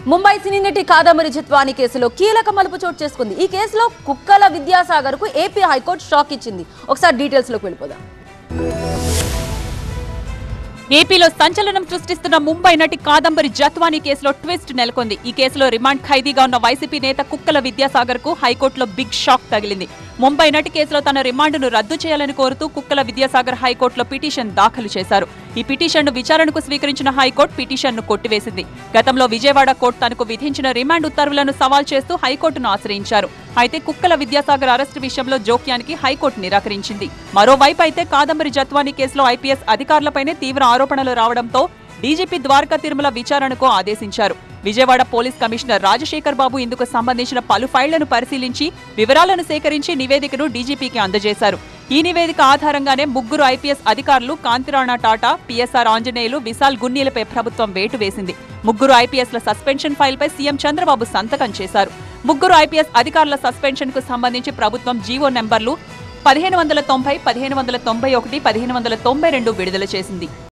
ముంబై సినీ నటి కాదంబరి జిత్వాని కేసులో కీలక మలుపు చోటు చేసుకుంది ఈ కేసులో కుక్కల విద్యాసాగర్ కు ఏపీ హైకోర్టు షాక్ ఇచ్చింది ఒకసారి డీటెయిల్స్ లోకి వెళ్ళిపోదాం ఏపీలో సంచలనం సృష్టిస్తున్న ముంబై నటి కాదంబరి జత్వానీ కేసులో ట్విస్ట్ నెలకొంది ఈ కేసులో రిమాండ్ ఖైదీగా ఉన్న వైసీపీ నేత కుక్కల విద్యాసాగర్ కు హైకోర్టులో బిగ్ షాక్ తగిలింది ముంబై నటి కేసులో తన రిమాండ్ను రద్దు చేయాలని కోరుతూ కుక్కల విద్యాసాగర్ హైకోర్టులో పిటిషన్ దాఖలు చేశారు ఈ పిటిషన్ను విచారణకు స్వీకరించిన హైకోర్టు పిటిషన్ను కొట్టివేసింది గతంలో విజయవాడ కోర్టు తనకు విధించిన రిమాండ్ ఉత్తర్వులను సవాల్ చేస్తూ హైకోర్టును ఆశ్రయించారు అయితే కుక్కల విద్యాసాగర్ అరెస్టు విషయంలో జోక్యానికి హైకోర్టు నిరాకరించింది మరోవైపు అయితే కాదంబరి జత్వానీ కేసులో ఐపీఎస్ అధికారులపైనే తీవ్ర ఆరోపణలు రావడంతో డీజీపీ ద్వారకా తిరుమల విచారణకు ఆదేశించారు విజయవాడ పోలీస్ కమిషనర్ రాజశేఖర్ బాబు ఇందుకు సంబంధించిన పలు ఫైళ్లను పరిశీలించి వివరాలను సేకరించి నివేదికను డీజీపీకి అందజేశారు ఈ నివేదిక ఆధారంగానే ముగ్గురు ఐపీఎస్ అధికారులు కాంతిరాణా టాటా పీఎస్ఆర్ ఆంజనేయులు విశాల్ గున్నీలపై ప్రభుత్వం వేటు వేసింది ముగ్గురు ఐపీఎస్ల సస్పెన్షన్ ఫైల్పై సీఎం చంద్రబాబు సంతకం చేశారు ముగ్గురు ఐపీఎస్ అధికారుల సస్పెన్షన్ కు సంబంధించి ప్రభుత్వం జీవో నెంబర్లు పదిహేను వందల తొంభై పదిహేను వందల తొంభై ఒకటి పదిహేను వందల తొంభై రెండు విడుదల చేసింది